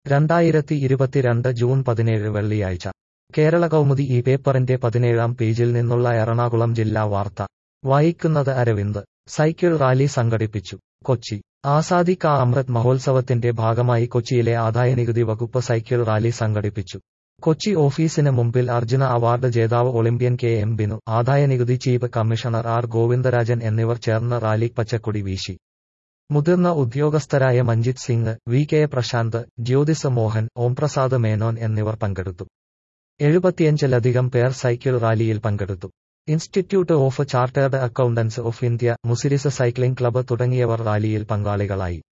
രണ്ടായിരത്തി ഇരുപത്തിരണ്ട് ജൂൺ പതിനേഴ് വെള്ളിയാഴ്ച കേരള കൗമുദി ഈ പേപ്പറിന്റെ പതിനേഴാം പേജിൽ നിന്നുള്ള എറണാകുളം ജില്ലാ വാർത്ത വായിക്കുന്നത് അരവിന്ദ് സൈക്കിൾ റാലി സംഘടിപ്പിച്ചു കൊച്ചി ആസാദി കാ അമൃത് മഹോത്സവത്തിന്റെ ഭാഗമായി കൊച്ചിയിലെ ആദായനികുതി വകുപ്പ് സൈക്കിൾ റാലി സംഘടിപ്പിച്ചു കൊച്ചി ഓഫീസിന് മുമ്പിൽ അർജുന അവാർഡ് ജേതാവ് ഒളിമ്പ്യൻ കെ എം ബിനു ആദായനികുതി ചീഫ് കമ്മീഷണർ ആർ ഗോവിന്ദരാജൻ എന്നിവർ ചേർന്ന് റാലി പച്ചക്കൊടി വീശി മുതിർന്ന ഉദ്യോഗസ്ഥരായ മഞ്ജിത് സിംഗ് വി കെ പ്രശാന്ത് ജ്യോതിസ് മോഹൻ ഓംപ്രസാദ് മേനോൻ എന്നിവർ പങ്കെടുത്തു എഴുപത്തിയഞ്ചിലധികം പേർ സൈക്കിൾ റാലിയിൽ പങ്കെടുത്തു institute of chartered accountants of India Muziris cycling club തുടങ്ങിയവർ റാലിയിൽ പങ്കാളികളായി